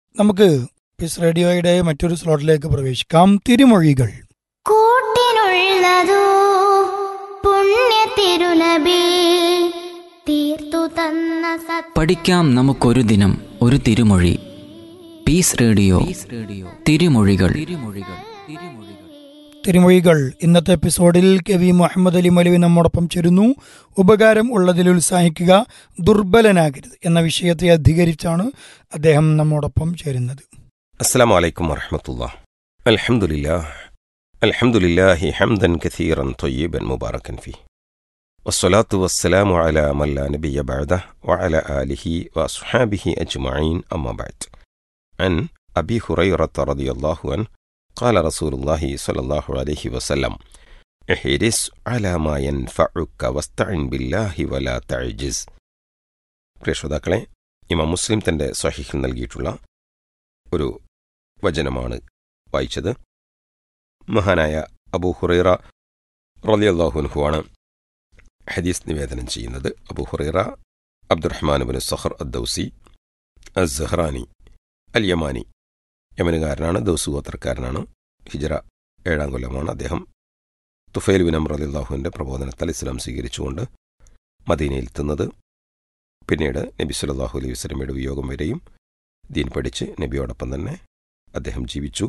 നമുക്ക് പിസ് റേഡിയോയുടെ മറ്റൊരു സ്ലോട്ടിലേക്ക് പ്രവേശിക്കാം തിരുമൊഴികൾ കൂട്ടിനുള്ളതോ പുണ്യ തിരുനബി തീർത്തു തന്ന സത് പഠിക്കാം നമുക്കൊരു ദിനം ഒരു തിരുമൊഴി പീസ് റേഡിയോ റേഡിയോ തിരുമൊഴികൾ തിരുമൊഴികൾ തിരുമൊഴികൾ തിരുമൊഴികൾ ഇന്നത്തെ എപ്പിസോഡിൽ കെ വി മുഹമ്മദ് അലി മലവി നമ്മോടൊപ്പം ചേരുന്നു ഉപകാരം ഉള്ളതിൽ ഉത്സാഹിക്കുക ദുർബലനാകരുത് എന്ന വിഷയത്തെ അധികരിച്ചാണ് അദ്ദേഹം നമ്മോടൊപ്പം ചേരുന്നത് السلام عليكم ورحمة الله الحمد لله الحمد لله حمدا كثيرا طيبا مباركا فيه والصلاة والسلام على من لا نبي بعده وعلى آله وأصحابه أجمعين أما بعد عن أبي هريرة رضي الله عنه قال رسول الله صلى الله عليه وسلم احرص على ما ينفعك واستعن بالله ولا تعجز പ്രിയ ശ്രോതാക്കളെ ഇമാം മുസ്ലിം തന്റെ സ്വഹീഹിൽ നൽകിയിട്ടുള്ള ഒരു വചനമാണ് വായിച്ചത് മഹാനായ അബൂ ഹുറൈറ റലിയല്ലാഹുൻഹുവാണ് ഹദീസ് നിവേദനം ചെയ്യുന്നത് Abu Hurairah Abdurrahman bin Sakhr അദ്ദൌസി അസ് സഹ്റാനി അൽ യമാനി യമനുകാരനാണ് ദൗസു ഗോത്രക്കാരനാണ് ഹിജറ ഏഴാം കൊല്ലമാണ് അദ്ദേഹം തുഫൈൽ ബിൻ അമർ അലിള്ളാഹുവിൻ്റെ പ്രബോധനത്താൽ ഇസ്ലാം സ്വീകരിച്ചുകൊണ്ട് മദീനയിലെത്തുന്നത് പിന്നീട് നബി സല്ലല്ലാഹു അലൈഹി വസല്ലമയുടെ വിയോഗം വരെയും ദീൻ പഠിച്ച് നബിയോടൊപ്പം തന്നെ അദ്ദേഹം ജീവിച്ചു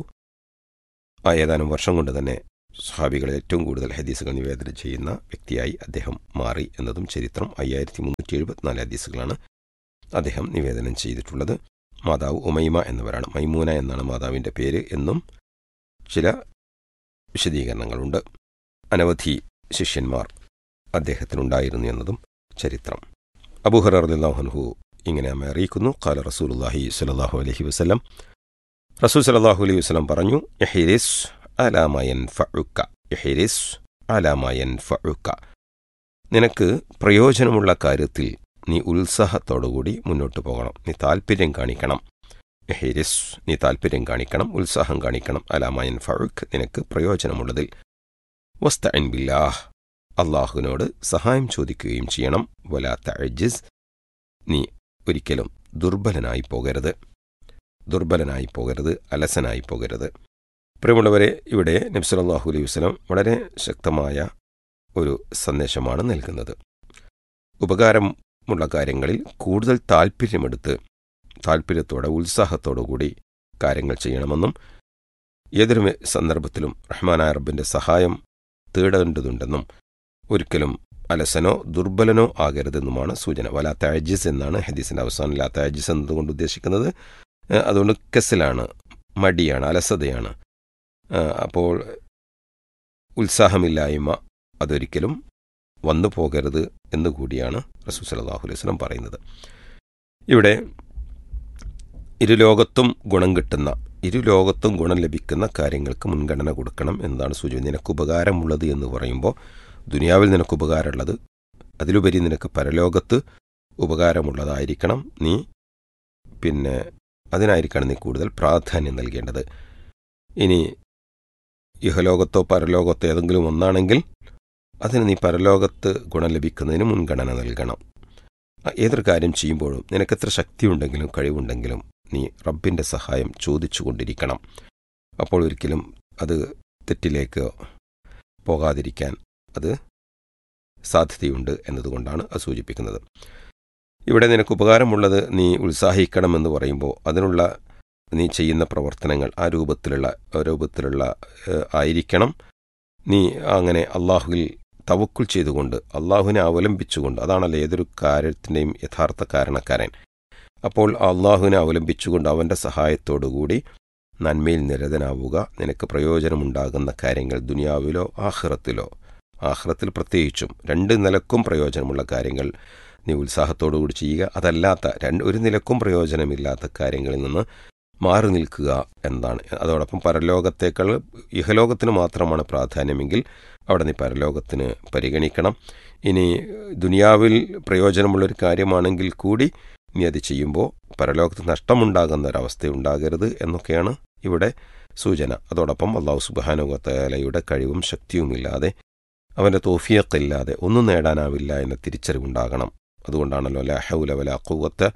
ആ ഏതാനും വർഷം കൊണ്ട് തന്നെ സ്വഹാബികളെ ഏറ്റവും കൂടുതൽ ഹദീസുകൾ നിവേദനം ചെയ്യുന്ന വ്യക്തിയായി അദ്ദേഹം മാറി എന്നതും ചരിത്രം അയ്യായിരത്തി മുന്നൂറ്റി എഴുപത്തിനാല് ഹദീസുകളാണ് അദ്ദേഹം നിവേദനം ചെയ്തിട്ടുള്ളത് മാതാവ് ഉമൈമ എന്നിവരാണ് മൈമൂന എന്നാണ് മാതാവിൻ്റെ പേര് എന്നും ചില വിശദീകരണങ്ങളുണ്ട് അനവധി ശിഷ്യന്മാർ അദ്ദേഹത്തിനുണ്ടായിരുന്നു എന്നതും ചരിത്രം അബൂഹർ അള്ളാഹുൻഹു ഇങ്ങനെ അമ്മ അറിയിക്കുന്നു കാല റസൂലുല്ലാഹി സ്വല്ലല്ലാഹു അലൈഹി വസല്ലം റസൂൽ സല്ലല്ലാഹു അലൈഹി വസല്ലം പറഞ്ഞു യഹിരിസ് അലാമയൻ ഫഉക്ക യഹിരിസ് അലാമയൻ ഫഉക്ക നിനക്ക് പ്രയോജനമുള്ള കാര്യത്തിൽ നീ ഉത്സാഹത്തോടുകൂടി മുന്നോട്ട് പോകണം നീ താല്പര്യം കാണിക്കണം യഹിരിസ് നീ താല്പര്യം കാണിക്കണം ഉത്സാഹം കാണിക്കണം അലാമയൻ ഫഉക്ക് നിനക്ക് പ്രയോജനമുള്ളതിൽ വസ്തഇൻ ബില്ലാഹ് അള്ളാഹുവിനോട് സഹായം ചോദിക്കുകയും ചെയ്യണം വലാത്ത അജിസ് നീ ഒരിക്കലും ദുർബലനായി പോകരുത് ദുർബലനായി പോകരുത് അലസനായി പോകരുത് പ്രിയമുള്ളവരെ ഇവിടെ നബ്സലാഹു അലൈഹി വസ്ലം വളരെ ശക്തമായ ഒരു സന്ദേശമാണ് നൽകുന്നത് ഉപകാരമുള്ള കാര്യങ്ങളിൽ കൂടുതൽ താല്പര്യമെടുത്ത് താല്പര്യത്തോടെ ഉത്സാഹത്തോടു കൂടി കാര്യങ്ങൾ ചെയ്യണമെന്നും ഏതൊരു സന്ദർഭത്തിലും റഹ്മാനായ റബ്ബിന്റെ സഹായം തേടേണ്ടതുണ്ടെന്നും ഒരിക്കലും അലസനോ ദുർബലനോ ആകരുതെന്നുമാണ് സൂചന വലാത്ത അജിസ് എന്നാണ് ഹദീസിന്റെ അവസാനം ലാത്ത അജിസ് എന്നതുകൊണ്ട് ഉദ്ദേശിക്കുന്നത് ഏഹ് അതുകൊണ്ട് കെസലാണ് മടിയാണ് അലസതയാണ് ഏഹ് അപ്പോൾ ഉത്സാഹമില്ലായ്മ അതൊരിക്കലും വന്നു പോകരുത് എന്നുകൂടിയാണ് റസൂൽ സലാഹു അലൈഹി വസല്ലം പറയുന്നത് ഇവിടെ ഇരുലോകത്തും ഗുണം കിട്ടുന്ന ഇരുലോകത്തും ഗുണം ലഭിക്കുന്ന കാര്യങ്ങൾക്ക് മുൻഗണന കൊടുക്കണം എന്നതാണ് സൂചന നിനക്ക് ഉപകാരമുള്ളത് എന്ന് പറയുമ്പോൾ ദുനിയാവിൽ നിനക്ക് ഉപകാരമുള്ളത് അതിലുപരി നിനക്ക് പരലോകത്ത് ഉപകാരമുള്ളതായിരിക്കണം നീ പിന്നെ അതിനായിരിക്കണം നീ കൂടുതൽ പ്രാധാന്യം നൽകേണ്ടത് ഇനി ഇഹലോകത്തോ പരലോകത്തോ ഏതെങ്കിലും ഒന്നാണെങ്കിൽ അതിന് നീ പരലോകത്ത് ഗുണം ലഭിക്കുന്നതിന് മുൻഗണന നൽകണം ഏതൊരു കാര്യം ചെയ്യുമ്പോഴും നിനക്കെത്ര ശക്തിയുണ്ടെങ്കിലും കഴിവുണ്ടെങ്കിലും നീ റബ്ബിൻ്റെ സഹായം ചോദിച്ചുകൊണ്ടിരിക്കണം അപ്പോൾ ഒരിക്കലും അത് തെറ്റിലേക്ക് പോകാതിരിക്കാൻ അത് സാധ്യതയുണ്ട് എന്നതുകൊണ്ടാണ് അത് സൂചിപ്പിക്കുന്നത് ഇവിടെ നിനക്ക് ഉപകാരമുള്ളത് നീ ഉത്സാഹിക്കണമെന്ന് പറയുമ്പോൾ അതിനുള്ള നീ ചെയ്യുന്ന പ്രവർത്തനങ്ങൾ ആ രൂപത്തിലുള്ള രൂപത്തിലുള്ള ആയിരിക്കണം നീ അങ്ങനെ അള്ളാഹുവിൽ തവക്കുൽ ചെയ്തുകൊണ്ട് അള്ളാഹുവിനെ അവലംബിച്ചുകൊണ്ട് അതാണല്ലോ ഏതൊരു കാര്യത്തിൻ്റെയും യഥാർത്ഥ കാരണക്കാരൻ അപ്പോൾ അള്ളാഹുവിനെ അവലംബിച്ചുകൊണ്ട് അവൻ്റെ സഹായത്തോടുകൂടി നന്മയിൽ നിരതനാവുക നിനക്ക് പ്രയോജനമുണ്ടാകുന്ന കാര്യങ്ങൾ ദുനിയാവിലോ ആഹ്റത്തിലോ ആഹ്റത്തിൽ പ്രത്യേകിച്ചും രണ്ട് നിലക്കും പ്രയോജനമുള്ള കാര്യങ്ങൾ നീ ഉത്സാഹത്തോടുകൂടി ചെയ്യുക അതല്ലാത്ത രണ്ട് ഒരു നിലക്കും പ്രയോജനമില്ലാത്ത കാര്യങ്ങളിൽ നിന്ന് മാറി നിൽക്കുക എന്നതാണ് അതോടൊപ്പം പരലോകത്തേക്കാൾ ഇഹലോകത്തിന് മാത്രമാണ് പ്രാധാന്യമെങ്കിൽ അവിടെ നീ പരലോകത്തിന് പരിഗണിക്കണം ഇനി ദുനിയാവിൽ പ്രയോജനമുള്ളൊരു കാര്യമാണെങ്കിൽ കൂടി നീ അത് ചെയ്യുമ്പോൾ പരലോകത്ത് നഷ്ടമുണ്ടാകുന്ന ഒരവസ്ഥ ഉണ്ടാകരുത് എന്നൊക്കെയാണ് ഇവിടെ സൂചന അതോടൊപ്പം അള്ളാഹു സുബാനുഗത്തലയുടെ കഴിവും ശക്തിയുമില്ലാതെ അവൻ്റെ തോഫിയക്കില്ലാതെ ഒന്നും നേടാനാവില്ല എന്ന തിരിച്ചറിവുണ്ടാകണം അതുകൊണ്ടാണല്ലോ ലാ ഹൗല വല ഖുവത്ത്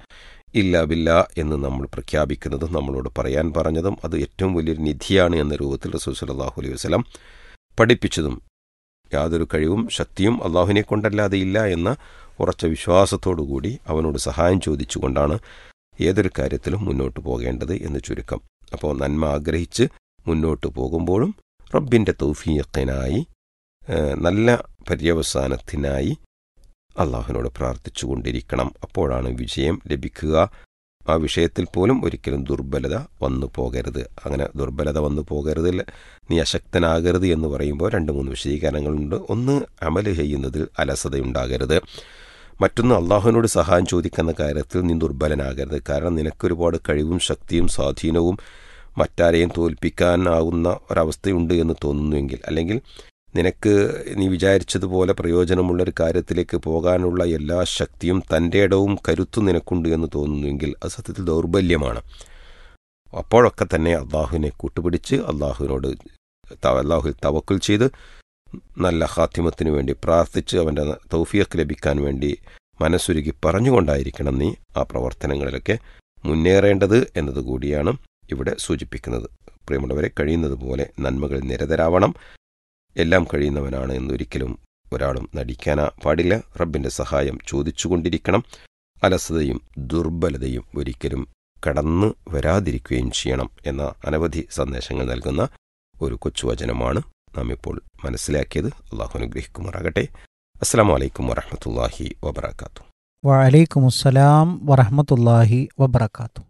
ഇല്ല ബില്ല എന്ന് നമ്മൾ പ്രഖ്യാപിക്കുന്നതും നമ്മളോട് പറയാൻ പറഞ്ഞതും അത് ഏറ്റവും വലിയൊരു നിധിയാണ് എന്ന രൂപത്തിൽ റസൂൽ സല്ലല്ലാഹു അലൈഹി വസല്ലം പഠിപ്പിച്ചതും യാതൊരു കഴിവും ശക്തിയും അള്ളാഹുവിനെ കൊണ്ടല്ലാതെ ഇല്ല എന്ന ഉറച്ച വിശ്വാസത്തോടുകൂടി അവനോട് സഹായം ചോദിച്ചുകൊണ്ടാണ് ഏതൊരു കാര്യത്തിലും മുന്നോട്ട് പോകേണ്ടത് എന്ന് ചുരുക്കം അപ്പോൾ നന്മ ആഗ്രഹിച്ച് മുന്നോട്ട് പോകുമ്പോഴും റബ്ബിൻ്റെ തൗഫീഖിനായി ഏഹ്, നല്ല പര്യവസാനത്തിനായി അള്ളാഹുവിനോട് പ്രാർത്ഥിച്ചുകൊണ്ടിരിക്കണം അപ്പോഴാണ് വിജയം ലഭിക്കുക ആ വിഷയത്തിൽ പോലും ഒരിക്കലും ദുർബലത വന്നു പോകരുത് അങ്ങനെ ദുർബലത വന്നു പോകരുത് നീ അശക്തനാകരുത് എന്ന് പറയുമ്പോൾ രണ്ട് മൂന്ന് വിശദീകരണങ്ങളുണ്ട് ഒന്ന് അമല് ചെയ്യുന്നതിൽ അലസതയുണ്ടാകരുത് മറ്റൊന്ന് അള്ളാഹുവിനോട് സഹായം ചോദിക്കുന്ന കാര്യത്തിൽ നീ ദുർബലനാകരുത് കാരണം നിനക്കൊരുപാട് കഴിവും ശക്തിയും സ്വാധീനവും മറ്റാരെയും തോൽപ്പിക്കാനാകുന്ന ഒരവസ്ഥയുണ്ട് എന്ന് തോന്നുന്നുവെങ്കിൽ അല്ലെങ്കിൽ നിനക്ക് നീ വിചാരിച്ചതുപോലെ പ്രയോജനമുള്ളൊരു കാര്യത്തിലേക്ക് പോകാനുള്ള എല്ലാ ശക്തിയും തൻ്റെ ഇടവും കരുത്തും നിനക്കുണ്ട് എന്ന് തോന്നുന്നുവെങ്കിൽ അത് സത്യത്തിൽ ദൗർബല്യമാണ് അപ്പോഴൊക്കെ തന്നെ അള്ളാഹുവിനെ കൂട്ടുപിടിച്ച് അള്ളാഹുവിനോട് ത- അള്ളാഹുവിൽ തവക്കുൽ ചെയ്ത് നല്ല ഹാത്തിമത്തിനു വേണ്ടി പ്രാർത്ഥിച്ച് അവൻ്റെ തൗഫിയക്ക് ലഭിക്കാൻ വേണ്ടി മനസ്സുരുകി പറഞ്ഞുകൊണ്ടായിരിക്കണം നീ ആ പ്രവർത്തനങ്ങളിലൊക്കെ മുന്നേറേണ്ടത് എന്നതുകൂടിയാണ് ഇവിടെ സൂചിപ്പിക്കുന്നത് പ്രിയമുള്ളവരെ കഴിയുന്നത് പോലെ നന്മകൾ നിരതരാവണം എല്ലാം കഴിയുന്നവനാണ് എന്നൊരിക്കലും ഒരാളും നടിക്കാനാ പാടില്ല റബ്ബിന്റെ സഹായം ചോദിച്ചുകൊണ്ടിരിക്കണം അലസതയും ദുർബലതയും ഒരിക്കലും കടന്നു വരാതിരിക്കുകയും ചെയ്യണം എന്ന അനവധി സന്ദേശങ്ങൾ നൽകുന്ന ഒരു കൊച്ചുവചനമാണ് നാം ഇപ്പോൾ മനസ്സിലാക്കിയത് അള്ളാഹു അനുഗ്രഹിക്കുമാറാകട്ടെ അസ്സാം വലൈക്കും വറഹമത്തല്ലാഹി വബർക്കാത്തു വലൈക്കും അസ്സലാം വറഹമത്തല്ലാഹി വബർക്കാത്തു